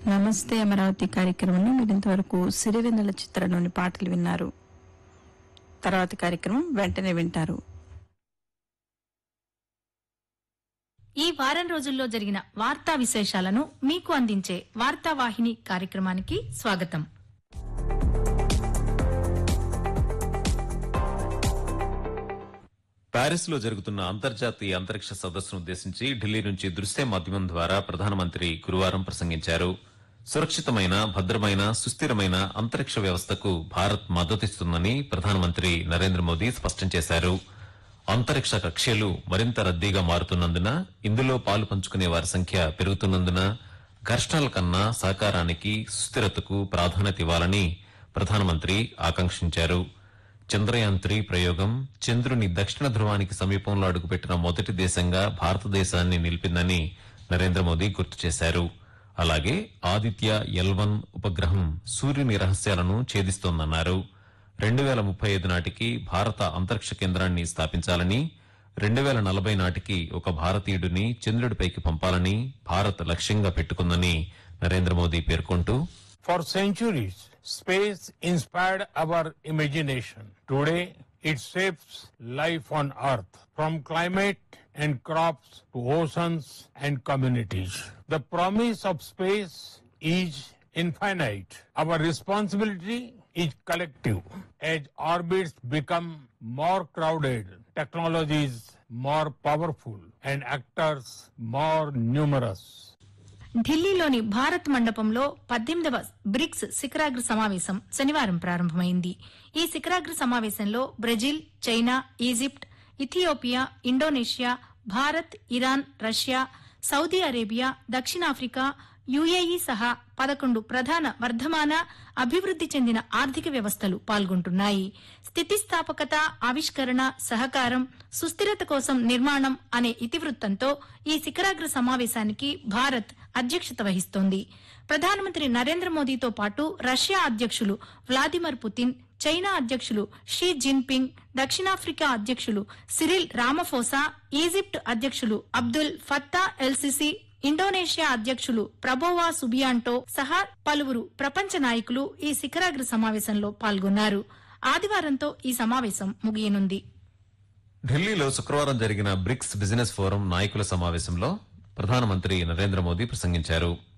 నమస్తే అమరావతి కార్యక్రమంలో మీరు ఇంతవరకు సిరివెన్నెల చిత్రంలోని పాటలు విన్నారు తర్వాతి కార్యక్రమం వెంటనే వింటారు ఈ వారం రోజుల్లో జరిగిన వార్తా విశేషాలను మీకు అందించే వార్తావాహిని కార్యక్రమానికి స్వాగతం ప్యారిస్ లో జరుగుతున్న అంతర్జాతీయ అంతరిక్ష సదస్సును ఉద్దేశించి ఢిల్లీ నుంచి దృశ్య మాధ్యమం ద్వారా ప్రధానమంత్రి గురువారం ప్రసంగించారు సురక్షితమైన భద్రమైన సుస్థిరమైన అంతరిక్ష వ్యవస్థకు భారత్ మద్దతిస్తుందని ప్రధానమంత్రి నరేంద్ర మోదీ స్పష్టం చేశారు అంతరిక్ష కక్ష్యలు మరింత రద్దీగా మారుతున్నందున ఇందులో పాలు పంచుకునే వారి సంఖ్య పెరుగుతున్నందున ఘర్షణల కన్నా సహకారానికి సుస్థిరతకు ప్రాధాన్యత ఇవ్వాలని ప్రధానమంత్రి ఆకాంక్షించారు చంద్రయాన్ త్రీ ప్రయోగం చంద్రుని దక్షిణ ధ్రువానికి సమీపంలో అడుగుపెట్టిన మొదటి దేశంగా భారతదేశాన్ని నిలిపిందని నరేంద్ర మోదీ గుర్తు చేశారు అలాగే ఆదిత్య ఎల్ వన్ ఉపగ్రహం సూర్యుని రహస్యాలను ఛేదిస్తోందన్నారు రెండు వేల ముప్పై ఐదు నాటికి భారత అంతరిక్ష కేంద్రాన్ని స్థాపించాలని రెండు వేల నలభై నాటికి ఒక భారతీయుడిని చంద్రుడిపైకి పంపాలని భారత్ లక్ష్యంగా పెట్టుకుందని నరేంద్ర మోదీ పేర్కొంటూ For centuries, space inspired our imagination. Today, it shapes life on Earth, from climate and crops to oceans and communities. The promise of space is infinite. Our responsibility is collective. As orbits become more crowded, technologies more powerful, and actors more numerous. ఢిల్లీలోని భారత్ మండపంలో పద్దెనిమిదవ bricks శిఖరాగ్ర సమావేశం శనివారం ప్రారంభమైంది ఈ శిఖరాగ్ర సమావేశంలో Brazil China Egypt Ethiopia Indonesia Bharat Iran Russia Saudi Arabia దక్షిణాఫ్రికా యుఏఈ సహా పదకొండు ప్రధాన వర్ధమాన అభివృద్ది చెందిన ఆర్థిక వ్యవస్థలు పాల్గొంటున్నాయి స్థితిస్థాపకత ఆవిష్కరణ సహకారం సుస్థిరత కోసం నిర్మాణం అనే ఇతివృత్తంతో ఈ శిఖరాగ్ర సమావేశానికి భారత్ అధ్యక్షత వహిస్తోంది ప్రధానమంత్రి నరేంద్ర మోదీతో పాటు రష్యా అధ్యక్షులు వ్లాదిమిర్ పుతిన్ చైనా అధ్యక్షులు షీ జిన్పింగ్ దక్షిణాఫ్రికా అధ్యక్షులు సిరిల్ రామఫోసా ఈజిప్ట్ అధ్యక్షులు అబ్దుల్ ఫత్తా ఎల్సిసి ఇండోనేషియా అధ్యక్షులు ప్రభోవా సుబియాంటో సహా పలువురు ప్రపంచ నాయకులు ఈ శిఖరాగ్ర సమావేశంలో పాల్గొన్నారు ఆదివారంతో ఈ సమావేశం ముగియనుంది ఢిల్లీలో శుక్రవారం జరిగిన బ్రిక్స్ బిజినెస్ ఫోరం నాయకుల సమావేశంలో ప్రధానమంత్రి నరేంద్ర మోదీ ప్రసంగించారు